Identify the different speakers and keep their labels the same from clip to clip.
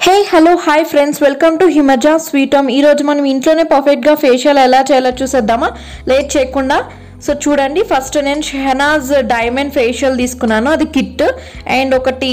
Speaker 1: Hey hello hi friends welcome to Himaja స్వీటమ్ ఈరోజు మనం ఇంట్లోనే పర్ఫెక్ట్గా ఫేషియల్ ఎలా చేయాలో చూసేద్దామా లేట్ చేయకుండా సో చూడండి ఫస్ట్ నేను షెహనాజ్ డైమండ్ ఫేషియల్ తీసుకున్నాను అది కిట్ అండ్ ఒకటి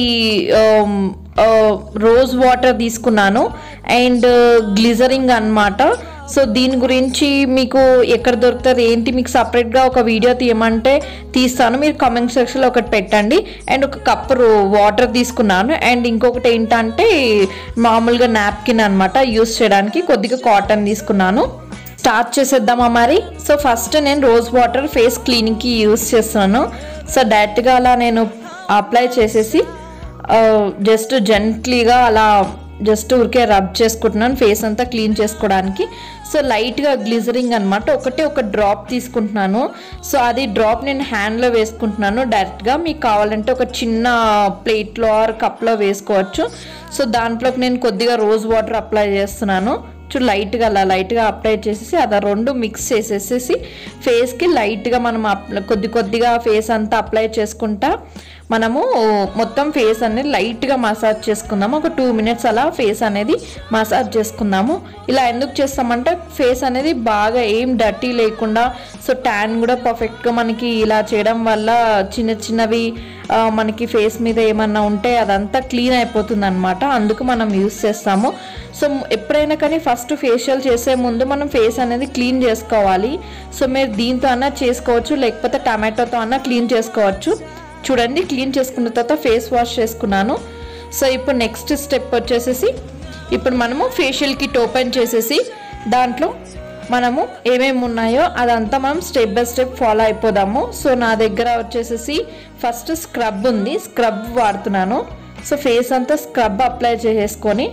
Speaker 1: రోజ్ వాటర్ తీసుకున్నాను అండ్ గ్లిజరింగ్ అన్నమాట సో దీని గురించి మీకు ఎక్కడ దొరుకుతుంది ఏంటి మీకు సపరేట్గా ఒక వీడియో తీయమంటే తీస్తాను మీరు కామెంట్ సెక్షన్లో ఒకటి పెట్టండి అండ్ ఒక కప్ వాటర్ తీసుకున్నాను అండ్ ఇంకొకటి ఏంటంటే మామూలుగా నాప్కిన్ అనమాట యూస్ చేయడానికి కొద్దిగా కాటన్ తీసుకున్నాను స్టార్ట్ చేసేద్దామా మరి సో ఫస్ట్ నేను రోజ్ వాటర్ ఫేస్ క్లీనింగ్కి యూస్ చేస్తున్నాను సో డైరెక్ట్గా అలా నేను అప్లై చేసేసి జస్ట్ జెంట్లీగా అలా జస్ట్ ఊరికే రబ్ చేసుకుంటున్నాను ఫేస్ అంతా క్లీన్ చేసుకోవడానికి సో లైట్గా గ్లిజరింగ్ అనమాట ఒకటే ఒక డ్రాప్ తీసుకుంటున్నాను సో అది డ్రాప్ నేను హ్యాండ్లో వేసుకుంటున్నాను డైరెక్ట్గా మీకు కావాలంటే ఒక చిన్న ప్లేట్లో ఆర్ కప్లో వేసుకోవచ్చు సో దాంట్లోకి నేను కొద్దిగా రోజ్ వాటర్ అప్లై చేస్తున్నాను చూడు లైట్గా అలా లైట్గా అప్లై చేసేసి అది రెండు మిక్స్ చేసేసేసి ఫేస్కి లైట్గా మనం కొద్ది కొద్దిగా ఫేస్ అంతా అప్లై చేసుకుంటా మనము మొత్తం ఫేస్ అనేది లైట్గా మసాజ్ చేసుకుందాము ఒక టూ మినిట్స్ అలా ఫేస్ అనేది మసాజ్ చేసుకుందాము ఇలా ఎందుకు చేస్తామంటే ఫేస్ అనేది బాగా ఏం డర్టీ లేకుండా సో ట్యాన్ కూడా పర్ఫెక్ట్గా మనకి ఇలా చేయడం వల్ల చిన్న చిన్నవి మనకి ఫేస్ మీద ఏమన్నా ఉంటే అదంతా క్లీన్ అయిపోతుంది అనమాట అందుకు మనం యూస్ చేస్తాము సో ఎప్పుడైనా కానీ ఫస్ట్ ఫేషియల్ చేసే ముందు మనం ఫేస్ అనేది క్లీన్ చేసుకోవాలి సో మీరు దీంతో అన్నా చేసుకోవచ్చు లేకపోతే టమాటోతో అన్నా క్లీన్ చేసుకోవచ్చు చూడండి క్లీన్ చేసుకున్న తర్వాత ఫేస్ వాష్ చేసుకున్నాను సో ఇప్పుడు నెక్స్ట్ స్టెప్ వచ్చేసేసి ఇప్పుడు మనము ఫేషియల్ కిట్ ఓపెన్ చేసేసి దాంట్లో మనము ఏమేమి ఉన్నాయో అదంతా మనం స్టెప్ బై స్టెప్ ఫాలో అయిపోదాము సో నా దగ్గర వచ్చేసేసి ఫస్ట్ స్క్రబ్ ఉంది స్క్రబ్ వాడుతున్నాను సో ఫేస్ అంతా స్క్రబ్ అప్లై చేసేసుకొని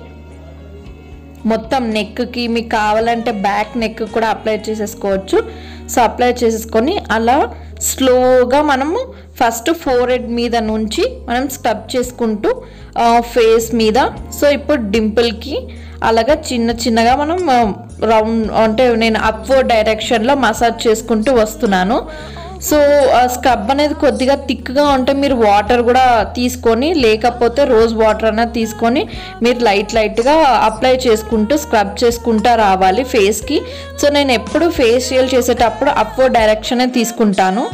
Speaker 1: మొత్తం నెక్కి మీకు కావాలంటే బ్యాక్ నెక్ కూడా అప్లై చేసేసుకోవచ్చు సో అప్లై చేసేసుకొని అలా స్లోగా మనము ఫస్ట్ ఫోర్ హెడ్ మీద నుంచి మనం స్క్రబ్ చేసుకుంటూ ఫేస్ మీద సో ఇప్పుడు డింపుల్కి అలాగా చిన్న చిన్నగా మనం రౌండ్ అంటే నేను అప్వర్డ్ డైరెక్షన్లో మసాజ్ చేసుకుంటూ వస్తున్నాను సో స్క్రబ్ అనేది కొద్దిగా థిక్గా ఉంటే మీరు వాటర్ కూడా తీసుకొని లేకపోతే రోజ్ వాటర్ అనేది తీసుకొని మీరు లైట్ లైట్గా అప్లై చేసుకుంటూ స్క్రబ్ చేసుకుంటూ రావాలి ఫేస్కి సో నేను ఎప్పుడు ఫేషియల్ చేసేటప్పుడు అప్వర్డ్ డైరెక్షనే తీసుకుంటాను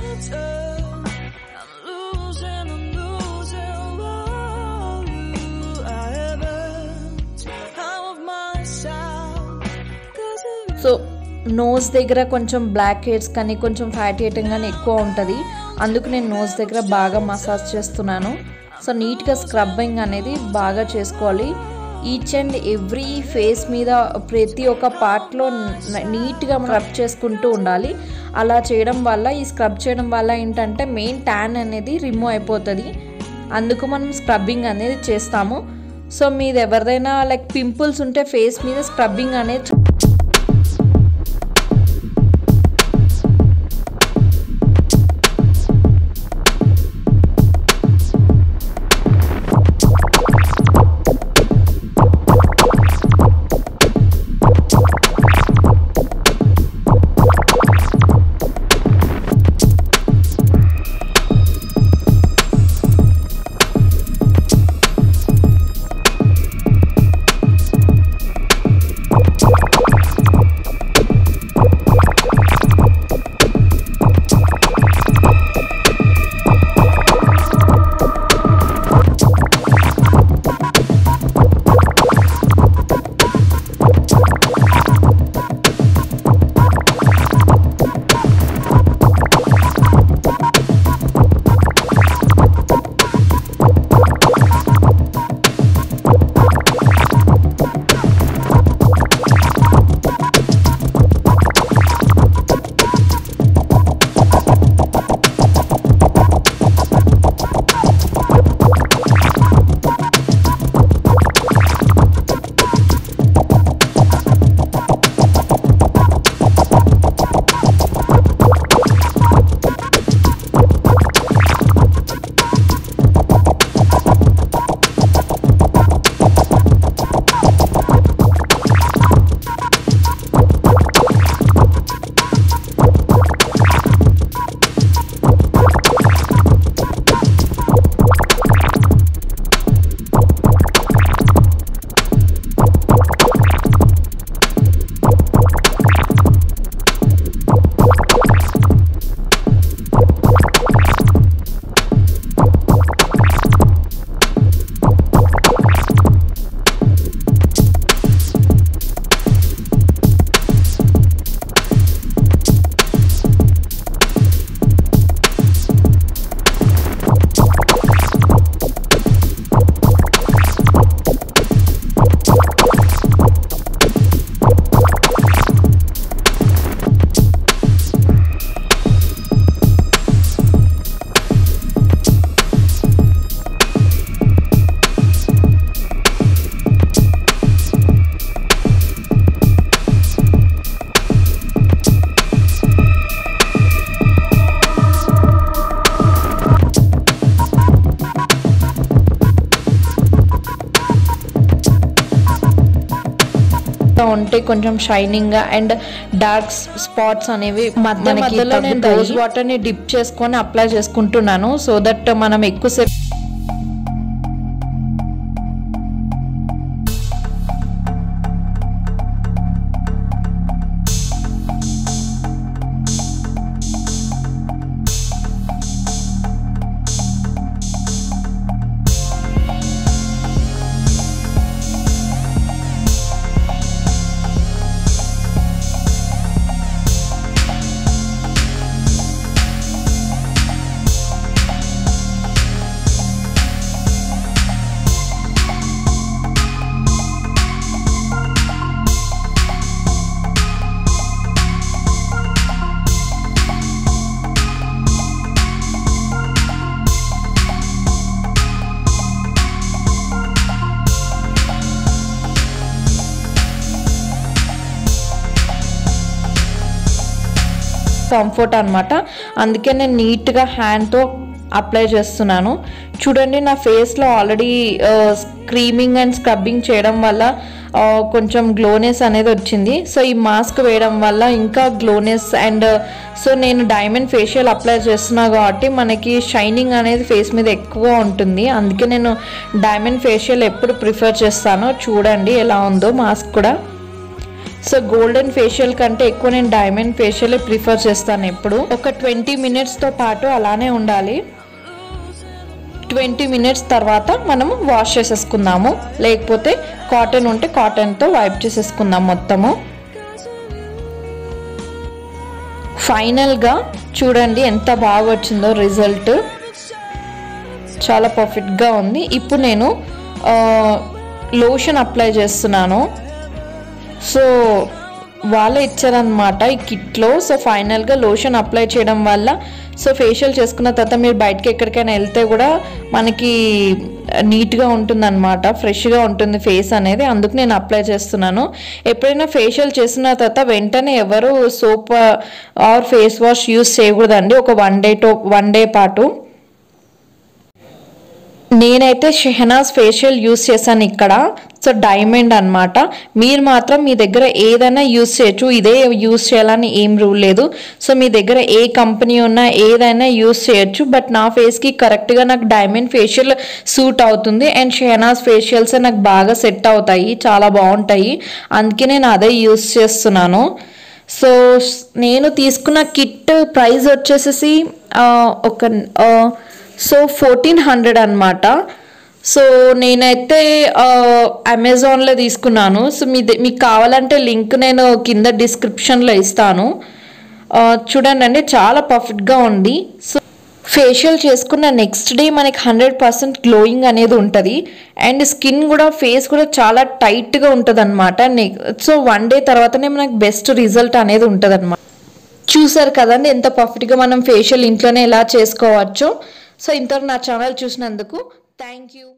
Speaker 1: సో నోస్ దగ్గర కొంచెం బ్లాక్ హెయిర్స్ కానీ కొంచెం ఫ్యాటీ హెయిటింగ్ కానీ ఎక్కువ ఉంటుంది అందుకు నేను నోస్ దగ్గర బాగా మసాజ్ చేస్తున్నాను సో నీట్గా స్క్రబ్బింగ్ అనేది బాగా చేసుకోవాలి ఈచ్ అండ్ ఎవ్రీ ఫేస్ మీద ప్రతి ఒక్క పార్ట్లో నీట్గా స్క్రబ్ చేసుకుంటూ ఉండాలి అలా చేయడం వల్ల ఈ స్క్రబ్ చేయడం వల్ల ఏంటంటే మెయిన్ ట్యాన్ అనేది రిమూవ్ అయిపోతుంది అందుకు మనం స్క్రబ్బింగ్ అనేది చేస్తాము సో మీది ఎవరిదైనా లైక్ పింపుల్స్ ఉంటే ఫేస్ మీద స్క్రబ్బింగ్ అనేది ఉంటే కొంచెం షైనింగ్ గా అండ్ డార్క్ స్పాట్స్ అనేవి మధ్య
Speaker 2: మనకి
Speaker 1: మధ్యలో నేను
Speaker 2: తగ్గుతాయి.
Speaker 1: రోజ్ వాటర్ ని డిప్ చేసుకొని అప్లై చేసుకుంటున్నాను సో దట్ మనం ఎక్కువసేపు కంఫర్ట్ అనమాట అందుకే నేను నీట్గా హ్యాండ్తో అప్లై చేస్తున్నాను చూడండి నా ఫేస్లో ఆల్రెడీ స్క్రీమింగ్ అండ్ స్క్రబ్బింగ్ చేయడం వల్ల ఆ, కొంచెం గ్లోనెస్ అనేది వచ్చింది సో ఈ మాస్క్ వేయడం వల్ల ఇంకా గ్లోనెస్ అండ్ సో నేను డైమండ్ ఫేషియల్ అప్లై చేస్తున్నా కాబట్టి మనకి షైనింగ్ అనేది ఫేస్ మీద ఎక్కువ ఉంటుంది అందుకే నేను డైమండ్ ఫేషియల్ ఎప్పుడు ప్రిఫర్ చేస్తానో చూడండి ఎలా ఉందో మాస్క్ కూడా సో గోల్డెన్ ఫేషియల్ కంటే ఎక్కువ నేను డైమండ్ ఫేషియల్ ప్రిఫర్ చేస్తాను ఎప్పుడు ఒక ట్వంటీ మినిట్స్తో పాటు అలానే ఉండాలి ట్వంటీ మినిట్స్ తర్వాత మనము వాష్ చేసేసుకుందాము లేకపోతే కాటన్ ఉంటే కాటన్తో వైప్ చేసేసుకుందాం మొత్తము ఫైనల్గా చూడండి ఎంత బాగా వచ్చిందో రిజల్ట్ చాలా పర్ఫెక్ట్గా ఉంది ఇప్పుడు నేను లోషన్ అప్లై చేస్తున్నాను సో వాళ్ళే ఇచ్చారనమాట ఈ కిట్లో సో ఫైనల్గా లోషన్ అప్లై చేయడం వల్ల సో ఫేషియల్ చేసుకున్న తర్వాత మీరు బయటకి ఎక్కడికైనా వెళ్తే కూడా మనకి నీట్గా ఉంటుందన్నమాట ఫ్రెష్గా ఉంటుంది ఫేస్ అనేది అందుకు నేను అప్లై చేస్తున్నాను ఎప్పుడైనా ఫేషియల్ చేసిన తర్వాత వెంటనే ఎవరు soap or face wash use చేయకూడదండి ఒక one day to one day పాటు నేనైతే షెహనాజ్ ఫేషియల్ యూస్ చేశాను ఇక్కడ సో డైమండ్ అన్నమాట మీరు మాత్రం మీ దగ్గర ఏదైనా యూస్ చేయొచ్చు ఇదే యూస్ చేయాలని ఏం రూల్ లేదు సో మీ దగ్గర ఏ కంపెనీ ఉన్నా ఏదైనా యూస్ చేయొచ్చు బట్ నా ఫేస్కి కరెక్ట్గా నాకు డైమండ్ ఫేషియల్ సూట్ అవుతుంది అండ్ షెహనాజ్ ఫేషియల్స్ నాకు బాగా సెట్ అవుతాయి చాలా బాగుంటాయి అందుకే నేను అదే యూస్ చేస్తున్నాను సో నేను తీసుకున్న కిట్ ప్రైస్ వచ్చేసేసి ఆ, ఒక ఆ, సో ఫోర్టీన్ హండ్రెడ్ అనమాట సో నేనైతే ఆ, అమెజాన్లో తీసుకున్నాను సో మీ ద- మీకు కావాలంటే లింక్ నేను కింద డిస్క్రిప్షన్లో ఇస్తాను ఆ, చూడండి అండి చాలా పర్ఫెక్ట్గా ఉంది సో ఫేషియల్ చేసుకున్న నెక్స్ట్ డే మనకి హండ్రెడ్ పర్సెంట్ గ్లోయింగ్ అనేది ఉంటుంది అండ్ స్కిన్ కూడా ఫేస్ కూడా చాలా టైట్గా ఉంటుంది అనమాట సో వన్ డే తర్వాతనే మనకి బెస్ట్ రిజల్ట్ అనేది ఉంటుంది అనమాట చూసారు కదండి ఎంత పర్ఫెక్ట్గా మనం ఫేషియల్ ఇంట్లోనే ఎలా చేసుకోవచ్చో సో ఇంతవరకు నా ఛానల్ చూసినందుకు థ్యాంక్ యూ